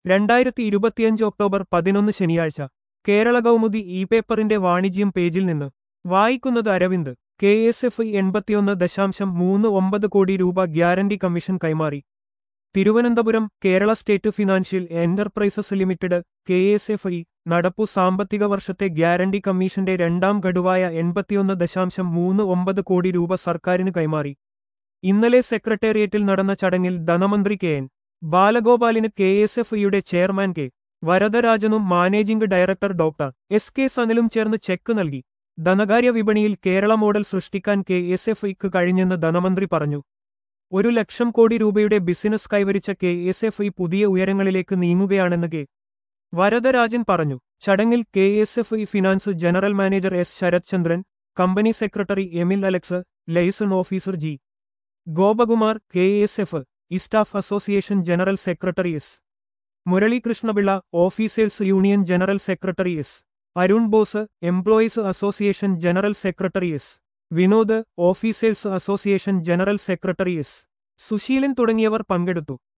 രണ്ടായിരത്തി ഇരുപത്തിയഞ്ച് ഒക്ടോബർ പതിനൊന്ന് ശനിയാഴ്ച കേരള കൗമുദി ഇ പേപ്പറിന്റെ വാണിജ്യം പേജിൽ നിന്ന് വായിക്കുന്നത് അരവിന്ദ് കെ എസ് എഫ് എൺപത്തിയൊന്ന് ദശാംശം മൂന്ന് ഒമ്പത് കോടി രൂപ ഗ്യാരണ്ടി കമ്മീഷൻ കൈമാറി Thiruvananthapuram Kerala state financial enterprises limited K S F E നടപ്പു സാമ്പത്തിക വർഷത്തെ ഗ്യാരണ്ടി കമ്മീഷന്റെ രണ്ടാം ഗഡുവായ എൺപത്തിയൊന്ന് ദശാംശം മൂന്ന് ഒമ്പത് കോടി രൂപ സർക്കാരിന് കൈമാറി ഇന്നലെ സെക്രട്ടേറിയറ്റിൽ നടന്ന ചടങ്ങിൽ ധനമന്ത്രി കെ എൻ ബാലഗോപാലിന് കെ എസ് എഫ് ഇയുടെ ചെയർമാൻ കെ വരദരാജനും managing director doctor S K സനിലും ചേർന്ന് ചെക്ക് നൽകി ധനകാര്യ വിപണിയിൽ കേരള മോഡൽ സൃഷ്ടിക്കാൻ കെ എസ് എഫ് ഇക്ക് കഴിഞ്ഞെന്ന് ധനമന്ത്രി പറഞ്ഞു ഒരു ലക്ഷം കോടി രൂപയുടെ ബിസിനസ് കൈവരിച്ച കെ എസ് എഫ് ഇ പുതിയ ഉയരങ്ങളിലേക്ക് നീങ്ങുകയാണെന്ന് കെ വരദരാജൻ പറഞ്ഞു ചടങ്ങിൽ K S F E finance general manager S Sarath Chandran company secretary Emil Alex liaison officer G Gopakumar K S F E staff association general secretary S Muraleekrishnapillai officers union general secretary S Arun Bose employees association general secretary S Vinod officers association general secretary S Susheelan തുടങ്ങിയവർ പങ്കെടുത്തു